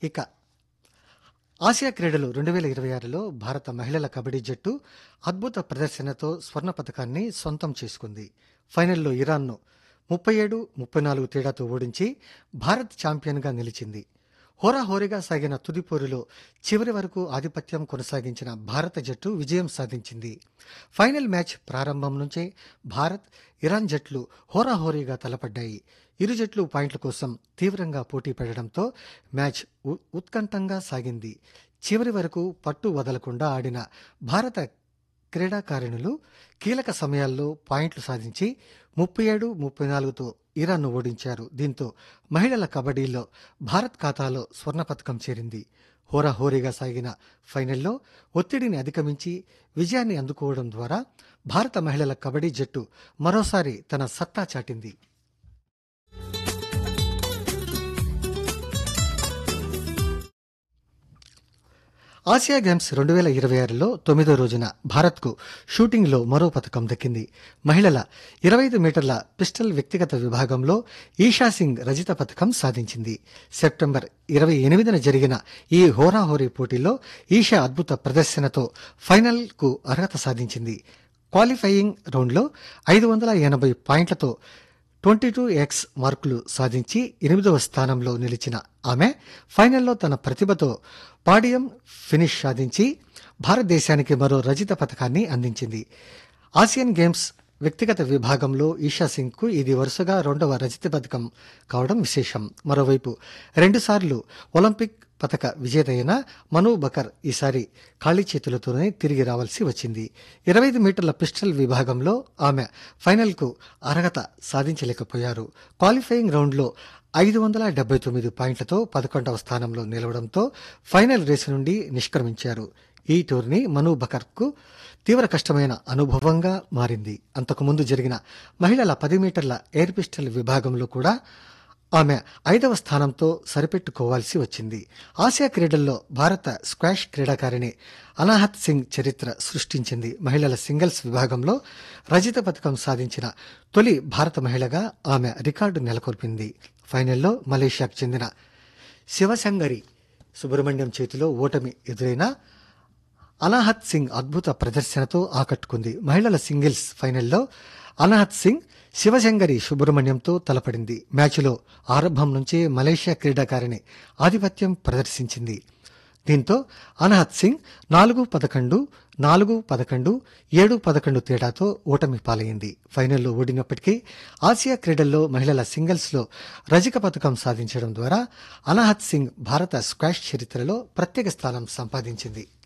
ఇక ఆసియా క్రీడలు రెండు వేల ఇరవై ఆరులో భారత మహిళల కబడ్డీ జట్టు అద్భుత ప్రదర్శనతో స్వర్ణ పథకాన్ని సొంతం చేసుకుంది ఫైనల్లో ఇరాన్ను ముప్పై ఏడు ముప్పై నాలుగు తేడాతో ఓడించి భారత్ ఛాంపియన్గా నిలిచింది హోరాహోరీగా సాగిన తుది పోరులో చివరి వరకు ఆధిపత్యం కొనసాగించిన భారత జట్టు విజయం సాధించింది ఫైనల్ మ్యాచ్ ప్రారంభం నుంచే భారత్ ఇరాన్ జట్లు హోరాహోరీగా తలపడ్డాయి ఇరు జట్లు పాయింట్ల కోసం తీవ్రంగా పోటీ పడడంతో మ్యాచ్ ఉ- ఉత్కంఠంగా సాగింది చివరి వరకు పట్టు వదలకుండా ఆడిన భారత క్రీడాకారిణులు కీలక సమయాల్లో పాయింట్లు సాధించి ముప్పై ఏడు ముప్పై నాలుగుతో ఇరాన్ను ఓడించారు దీంతో మహిళల కబడ్డీలో భారత్ ఖాతాలో స్వర్ణ పథకం చేరింది హోరాహోరీగా సాగిన ఫైనల్లో ఒత్తిడిని అధిగమించి విజయాన్ని అందుకోవడం ద్వారా భారత మహిళల కబడ్డీ జట్టు మరోసారి తన సత్తా చాటింది ఆసియా గేమ్స్ రెండు వేల ఇరవై ఆరులో తొమ్మిదో రోజున భారత్కు షూటింగ్లో మరో పథకం దక్కింది మహిళల ఇరవై ఐదు మీటర్ల పిస్టల్ వ్యక్తిగత విభాగంలో ఈషా సింగ్ రజిత పథకం సాధించింది సెప్టెంబర్ ఇరవై ఎనిమిదిన జరిగిన ఈ హోరాహోరీ పోటీలో ఈషా అద్భుత ప్రదర్శనతో ఫైనల్కు అర్హత సాధించింది క్వాలిఫైయింగ్ రౌండ్లో ఐదు వందల ఎనభై పాయింట్లతో ట్వంటీ టూ ఎక్స్ మార్కులు సాధించి ఎనిమిదవ స్థానంలో నిలిచిన ఆమె ఫైనల్లో తన ప్రతిభతో పాడియం ఫినిష్ సాధించి భారతదేశానికి మరో రజిత పథకాన్ని అందించింది ఆసియన్ గేమ్స్ వ్యక్తిగత విభాగంలో ఈషా సింగ్కు ఇది వరుసగా రెండవ రజత పథకం కావడం విశేషం మరోవైపు రెండుసార్లు ఒలింపిక్ పథక విజేత అయిన మను బకర్ ఈసారి ఖాళీ చేతులతోనే తిరిగి రావాల్సి వచ్చింది ఇరవై ఐదు మీటర్ల పిస్టల్ విభాగంలో ఆమె ఫైనల్కు అర్హత సాధించలేకపోయారు క్వాలిఫైయింగ్ రౌండ్లో ఐదు వందల డెబ్బై తొమ్మిది పాయింట్లతో పదకొండవ స్థానంలో నిలవడంతో ఫైనల్ రేసు నుండి నిష్క్రమించారు ఈ టూర్నీ మను బకర్కు తీవ్ర కష్టమైన అనుభవంగా మారింది అంతకుముందు జరిగిన మహిళల పది మీటర్ల ఎయిర్ పిస్టల్ విభాగంలో కూడా ఆమె ఐదవ స్థానంతో సరిపెట్టుకోవాల్సి వచ్చింది ఆసియా క్రీడల్లో భారత స్క్వాష్ క్రీడాకారిణి అనాహత్ సింగ్ చరిత్ర సృష్టించింది మహిళల సింగిల్స్ విభాగంలో రజిత పథకం సాధించిన తొలి భారత మహిళగా ఆమె రికార్డు నెలకొల్పింది ఫైనల్లో మలేషియాకు చెందిన శివశంగరి సుబ్రహ్మణ్యం చేతిలో ఓటమి ఎదురైనా అనాహత్ సింగ్ అద్భుత ప్రదర్శనతో ఆకట్టుకుంది మహిళల సింగిల్స్ ఫైనల్లో అనాహత్ సింగ్ శివశంకరి సుబ్రహ్మణ్యంతో తలపడింది మ్యాచ్లో ఆరంభం నుంచే మలేషియా క్రీడాకారిణి ఆధిపత్యం ప్రదర్శించింది దీంతో అనాహత్ సింగ్ నాలుగు పదకొండు నాలుగు పదకొండు ఏడు పదకొండు తేడాతో ఓటమి పాలైంది ఫైనల్లో ఓడినప్పటికీ ఆసియా క్రీడల్లో మహిళల సింగిల్స్లో రజక పథకం సాధించడం ద్వారా అనాహత్ సింగ్ భారత స్క్వాష్ చరిత్రలో ప్రత్యేక స్థానం సంపాదించింది